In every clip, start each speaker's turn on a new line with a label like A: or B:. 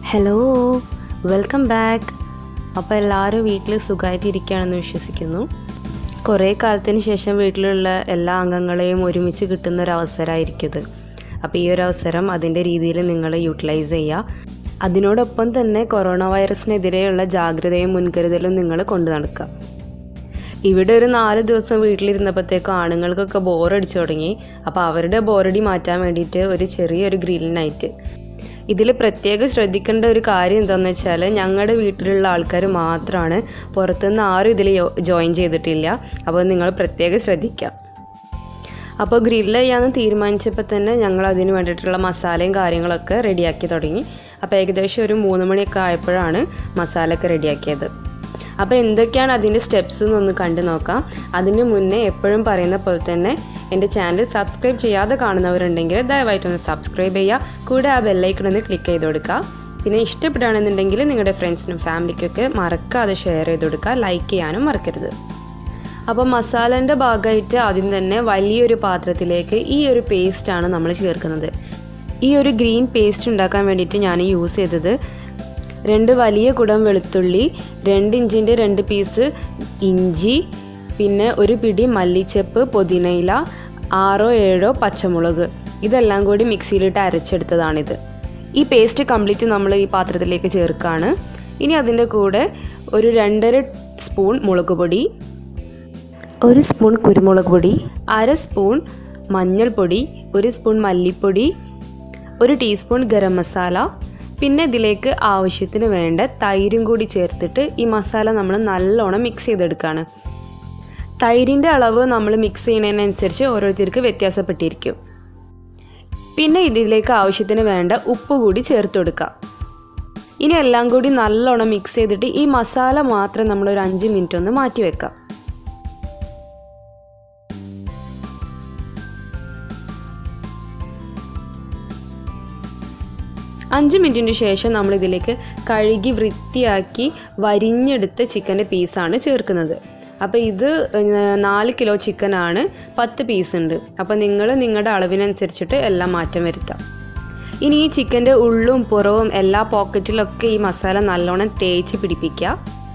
A: hello welcome back അപ്പോൾ എല്ലാവരും വീട്ടിൽ സുഖമായിട്ടിരിക്കുകയാണെന്ന് വിശ്വസിക്കുന്നു കുറേ കാലത്തിന് ശേഷം വീട്ടിലുള്ള എല്ലാ അംഗങ്ങളെയും ഒരുമിച്ച് കിട്ടുന്ന ഒരു അവസരമായിരിക്കും ഇത് അപ്പോൾ ഈ ഒരു അവസരം അതിൻ്റെ രീതിയിൽ നിങ്ങൾ യൂട്ടിലൈസ് ചെയ്യുക അതിനോടൊപ്പം തന്നെ കൊറോണ വൈറസിനെതിരെയുള്ള ജാഗ്രതയും മുൻകരുതലും നിങ്ങൾ കൊണ്ടു നടക്കുക ഇവിടെ ഒരു നാല് ദിവസം വീട്ടിലിരുന്നപ്പോഴത്തേക്കും ആണുങ്ങൾക്കൊക്കെ ബോറടിച്ചു തുടങ്ങി അപ്പോൾ അവരുടെ ബോറടി മാറ്റാൻ വേണ്ടിയിട്ട് ഒരു ചെറിയൊരു ഗ്രിൽ നൈറ്റ് ഇതിൽ പ്രത്യേകം ശ്രദ്ധിക്കേണ്ട ഒരു കാര്യം എന്താണെന്ന് വെച്ചാൽ ഞങ്ങളുടെ വീട്ടിലുള്ള ആൾക്കാർ മാത്രമാണ് പുറത്തുനിന്ന് ആരും ഇതിൽ ജോയിൻ ചെയ്തിട്ടില്ല അപ്പോൾ നിങ്ങൾ പ്രത്യേകം ശ്രദ്ധിക്കുക അപ്പോൾ ഗ്രില്ല് ചെയ്യാമെന്ന് തീരുമാനിച്ചപ്പോൾ തന്നെ ഞങ്ങൾ അതിന് വേണ്ടിയിട്ടുള്ള മസാലയും കാര്യങ്ങളൊക്കെ റെഡിയാക്കി തുടങ്ങി അപ്പോൾ ഏകദേശം ഒരു മൂന്ന് മണിയൊക്കെ ആയപ്പോഴാണ് മസാല ഒക്കെ റെഡിയാക്കിയത് അപ്പോൾ എന്തൊക്കെയാണ് അതിൻ്റെ സ്റ്റെപ്സ് എന്നൊന്ന് കണ്ടു നോക്കാം അതിന് മുന്നേ എപ്പോഴും പറയുന്ന പോലെ തന്നെ എൻ്റെ ചാനൽ സബ്സ്ക്രൈബ് ചെയ്യാതെ കാണുന്നവരുണ്ടെങ്കിൽ ദയവായിട്ടൊന്ന് സബ്സ്ക്രൈബ് ചെയ്യുക കൂടെ ആ ബെല്ലൈക്കൺ ഒന്ന് ക്ലിക്ക് ചെയ്ത് കൊടുക്കുക പിന്നെ ഇഷ്ടപ്പെടുകയാണെന്നുണ്ടെങ്കിൽ നിങ്ങളുടെ ഫ്രണ്ട്സിനും ഫാമിലിക്കൊക്കെ മറക്കാതെ ഷെയർ ചെയ്ത് കൊടുക്കുക ലൈക്ക് ചെയ്യാനും മറക്കരുത് അപ്പോൾ മസാലേൻ്റെ ഭാഗമായിട്ട് ആദ്യം തന്നെ വലിയൊരു പാത്രത്തിലേക്ക് ഈ ഒരു പേസ്റ്റാണ് നമ്മൾ ചേർക്കുന്നത് ഈ ഒരു ഗ്രീൻ പേസ്റ്റ് ഉണ്ടാക്കാൻ വേണ്ടിയിട്ട് ഞാൻ യൂസ് ചെയ്തത് രണ്ട് വലിയ കുടം വെളുത്തുള്ളി രണ്ട് ഇഞ്ചിൻ്റെ രണ്ട് പീസ് ഇഞ്ചി പിന്നെ ഒരു പിടി മല്ലിച്ചപ്പ് പുതിനയില ആറോ ഏഴോ പച്ചമുളക് ഇതെല്ലാം കൂടി മിക്സിയിലിട്ട് അരച്ചെടുത്തതാണിത് ഈ പേസ്റ്റ് കംപ്ലീറ്റ് നമ്മൾ ഈ പാത്രത്തിലേക്ക് ചേർക്കുകയാണ് ഇനി അതിൻ്റെ കൂടെ ഒരു രണ്ടര സ്പൂൺ മുളക് പൊടി
B: ഒരു സ്പൂൺ കുരുമുളക് പൊടി
A: അര സ്പൂൺ മഞ്ഞൾപ്പൊടി ഒരു സ്പൂൺ മല്ലിപ്പൊടി ഒരു ടീസ്പൂൺ ഗരം മസാല പിന്നെ ഇതിലേക്ക് ആവശ്യത്തിന് വേണ്ട തൈരും കൂടി ചേർത്തിട്ട് ഈ മസാല നമ്മൾ നല്ലോണം മിക്സ് ചെയ്തെടുക്കുകയാണ് തൈരിൻ്റെ അളവ് നമ്മൾ മിക്സ് ചെയ്യുന്നതിനനുസരിച്ച് ഓരോരുത്തർക്ക് വ്യത്യാസപ്പെട്ടിരിക്കും പിന്നെ ഇതിലേക്ക് ആവശ്യത്തിന് വേണ്ട ഉപ്പ് കൂടി ചേർത്ത് കൊടുക്കുക ഇനി എല്ലാം കൂടി നല്ലോണം മിക്സ് ചെയ്തിട്ട് ഈ മസാല മാത്രം നമ്മൾ ഒരു അഞ്ച് മിനിറ്റ് ഒന്ന് മാറ്റി വെക്കാം അഞ്ച് മിനിറ്റിന് ശേഷം നമ്മൾ ഇതിലേക്ക് കഴുകി വൃത്തിയാക്കി വരിഞ്ഞെടുത്ത ചിക്കൻ്റെ പീസാണ് ചേർക്കുന്നത് അപ്പോൾ ഇത് നാല് കിലോ ചിക്കനാണ് പത്ത് പീസ് ഉണ്ട് അപ്പോൾ നിങ്ങൾ നിങ്ങളുടെ അളവിനനുസരിച്ചിട്ട് എല്ലാം മാറ്റം വരുത്താം ഇനി ഈ ചിക്കൻ്റെ ഉള്ളും പുറവും എല്ലാ പോക്കറ്റിലൊക്കെ ഈ മസാല നല്ലോണം തേച്ച് പിടിപ്പിക്കുക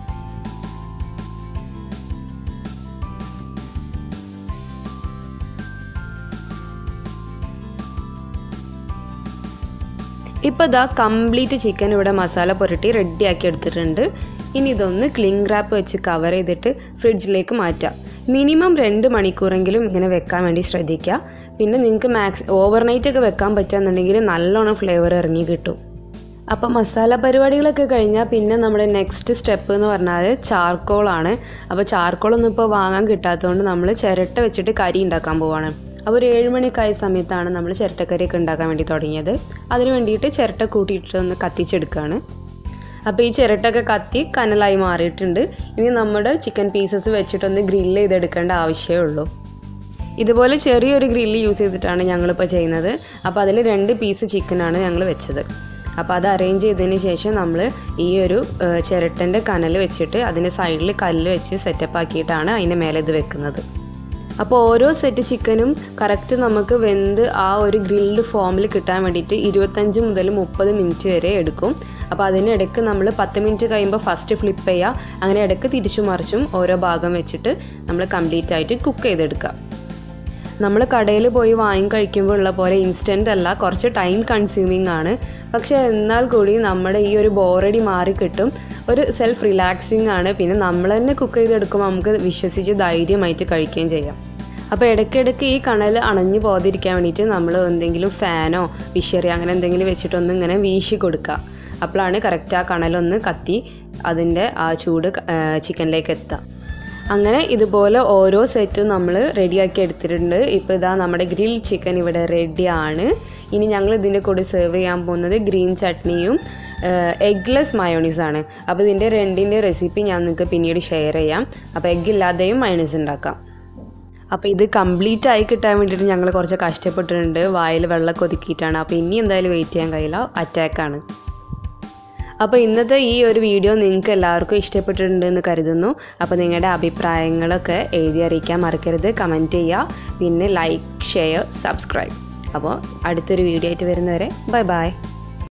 A: ഇപ്പോൾ ഇതാ കംപ്ലീറ്റ് ചിക്കൻ ഇവിടെ മസാല പുരട്ടി റെഡിയാക്കി എടുത്തിട്ടുണ്ട് ഇനി ഇതൊന്ന് ക്ലിങ് റാപ്പ് വെച്ച് കവർ ചെയ്തിട്ട് ഫ്രിഡ്ജിലേക്ക് മാറ്റാം മിനിമം രണ്ട് മണിക്കൂറെങ്കിലും ഇങ്ങനെ വെക്കാൻ വേണ്ടി ശ്രദ്ധിക്കുക പിന്നെ നിങ്ങൾക്ക് മാക്സ് ഓവർനൈറ്റ് ഒക്കെ വെക്കാൻ പറ്റുകയെന്നുണ്ടെങ്കിൽ നല്ലോണം ഫ്ലേവർ ഇറങ്ങി കിട്ടും അപ്പോൾ മസാല പരിപാടികളൊക്കെ കഴിഞ്ഞാൽ പിന്നെ നമ്മുടെ നെക്സ്റ്റ് സ്റ്റെപ്പ് എന്ന് പറഞ്ഞാൽ ചാർക്കോളാണ് അപ്പോൾ ചാർക്കോളൊന്നും ഇപ്പോൾ വാങ്ങാൻ കിട്ടാത്തതുകൊണ്ട് നമ്മൾ ചിരട്ട വെച്ചിട്ട് കരി ഉണ്ടാക്കാൻ പോവാണ് അപ്പോൾ ഒരു ഏഴ് മണിക്കായ സമയത്താണ് നമ്മൾ ചിരട്ടക്കറിയൊക്കെ ഉണ്ടാക്കാൻ വേണ്ടി തുടങ്ങിയത് അതിന് വേണ്ടിയിട്ട് ചിരട്ട കൂട്ടിയിട്ട് ഒന്ന് കത്തിച്ചെടുക്കുകയാണ് അപ്പോൾ ഈ ചിരട്ടൊക്കെ കത്തി കനലായി മാറിയിട്ടുണ്ട് ഇനി നമ്മുടെ ചിക്കൻ പീസസ് വെച്ചിട്ടൊന്ന് ഗ്രില്ല് ചെയ്തെടുക്കേണ്ട ആവശ്യമേ ഉള്ളൂ ഇതുപോലെ ചെറിയൊരു ഗ്രില്ല് യൂസ് ചെയ്തിട്ടാണ് ഞങ്ങളിപ്പോൾ ചെയ്യുന്നത് അപ്പോൾ അതിൽ രണ്ട് പീസ് ചിക്കനാണ് ഞങ്ങൾ വെച്ചത് അപ്പോൾ അത് അറേഞ്ച് ചെയ്തതിന് ശേഷം നമ്മൾ ഈ ഒരു ചിരട്ടൻ്റെ കനൽ വെച്ചിട്ട് അതിൻ്റെ സൈഡിൽ കല്ല് വെച്ച് സെറ്റപ്പ് ആക്കിയിട്ടാണ് അതിൻ്റെ മേലെ ഇത് വെക്കുന്നത് അപ്പോൾ ഓരോ സെറ്റ് ചിക്കനും കറക്റ്റ് നമുക്ക് വെന്ത് ആ ഒരു ഗ്രിൽഡ് ഫോമിൽ കിട്ടാൻ വേണ്ടിയിട്ട് ഇരുപത്തഞ്ച് മുതൽ മുപ്പത് മിനിറ്റ് വരെ എടുക്കും അപ്പോൾ അതിനിടയ്ക്ക് നമ്മൾ പത്ത് മിനിറ്റ് കഴിയുമ്പോൾ ഫസ്റ്റ് ഫ്ലിപ്പ് ചെയ്യുക അങ്ങനെ ഇടയ്ക്ക് തിരിച്ചു മറിച്ചും ഓരോ ഭാഗം വെച്ചിട്ട് നമ്മൾ കംപ്ലീറ്റ് ആയിട്ട് കുക്ക് ചെയ്തെടുക്കുക നമ്മൾ കടയിൽ പോയി വാങ്ങി കഴിക്കുമ്പോൾ ഉള്ള പോലെ ഇൻസ്റ്റൻ്റ് അല്ല കുറച്ച് ടൈം കൺസ്യൂമിങ് ആണ് പക്ഷേ എന്നാൽ കൂടി നമ്മുടെ ഈ ഒരു ബോറടി മാറി കിട്ടും ഒരു സെൽഫ് റിലാക്സിങ് ആണ് പിന്നെ നമ്മൾ തന്നെ കുക്ക് ചെയ്തെടുക്കുമ്പോൾ നമുക്ക് വിശ്വസിച്ച് ധൈര്യമായിട്ട് കഴിക്കുകയും ചെയ്യാം അപ്പോൾ ഇടയ്ക്കിടയ്ക്ക് ഈ കണൽ അണഞ്ഞു പോകാതിരിക്കാൻ വേണ്ടിയിട്ട് നമ്മൾ എന്തെങ്കിലും ഫാനോ വിഷറി അങ്ങനെ എന്തെങ്കിലും വെച്ചിട്ടൊന്ന് ഇങ്ങനെ വീശി കൊടുക്കുക അപ്പോഴാണ് കറക്റ്റ് ആ കണലൊന്ന് കത്തി അതിൻ്റെ ആ ചൂട് ചിക്കനിലേക്ക് എത്തുക അങ്ങനെ ഇതുപോലെ ഓരോ സെറ്റും നമ്മൾ റെഡിയാക്കി എടുത്തിട്ടുണ്ട് ഇപ്പോൾ ഇതാ നമ്മുടെ ഗ്രിൽ ചിക്കൻ ഇവിടെ റെഡിയാണ് ഇനി ഞങ്ങൾ ഇതിൻ്റെ കൂടെ സെർവ് ചെയ്യാൻ പോകുന്നത് ഗ്രീൻ ചട്നിയും എഗ്ലെസ് മയോണീസാണ് അപ്പോൾ ഇതിൻ്റെ രണ്ടിൻ്റെ റെസിപ്പി ഞാൻ നിങ്ങൾക്ക് പിന്നീട് ഷെയർ ചെയ്യാം അപ്പോൾ എഗ്ഗ് ഇല്ലാതെയും മയോണീസ് ഉണ്ടാക്കാം അപ്പോൾ ഇത് കംപ്ലീറ്റ് ആയി കിട്ടാൻ വേണ്ടിയിട്ട് ഞങ്ങൾ കുറച്ച് കഷ്ടപ്പെട്ടിട്ടുണ്ട് വായിൽ വെള്ളമൊക്കെ ഒതുക്കിയിട്ടാണ് അപ്പോൾ ഇനി എന്തായാലും വെയിറ്റ് ചെയ്യാൻ കഴിയില്ല അറ്റാക്കാണ് അപ്പോൾ ഇന്നത്തെ ഈ ഒരു വീഡിയോ നിങ്ങൾക്ക് എല്ലാവർക്കും ഇഷ്ടപ്പെട്ടിട്ടുണ്ട് എന്ന് കരുതുന്നു അപ്പോൾ നിങ്ങളുടെ അഭിപ്രായങ്ങളൊക്കെ എഴുതി അറിയിക്കാൻ മറക്കരുത് കമൻറ്റ് ചെയ്യുക പിന്നെ ലൈക്ക് ഷെയർ സബ്സ്ക്രൈബ് അപ്പോൾ അടുത്തൊരു വീഡിയോ ആയിട്ട് വരുന്നവരെ ബൈ ബൈ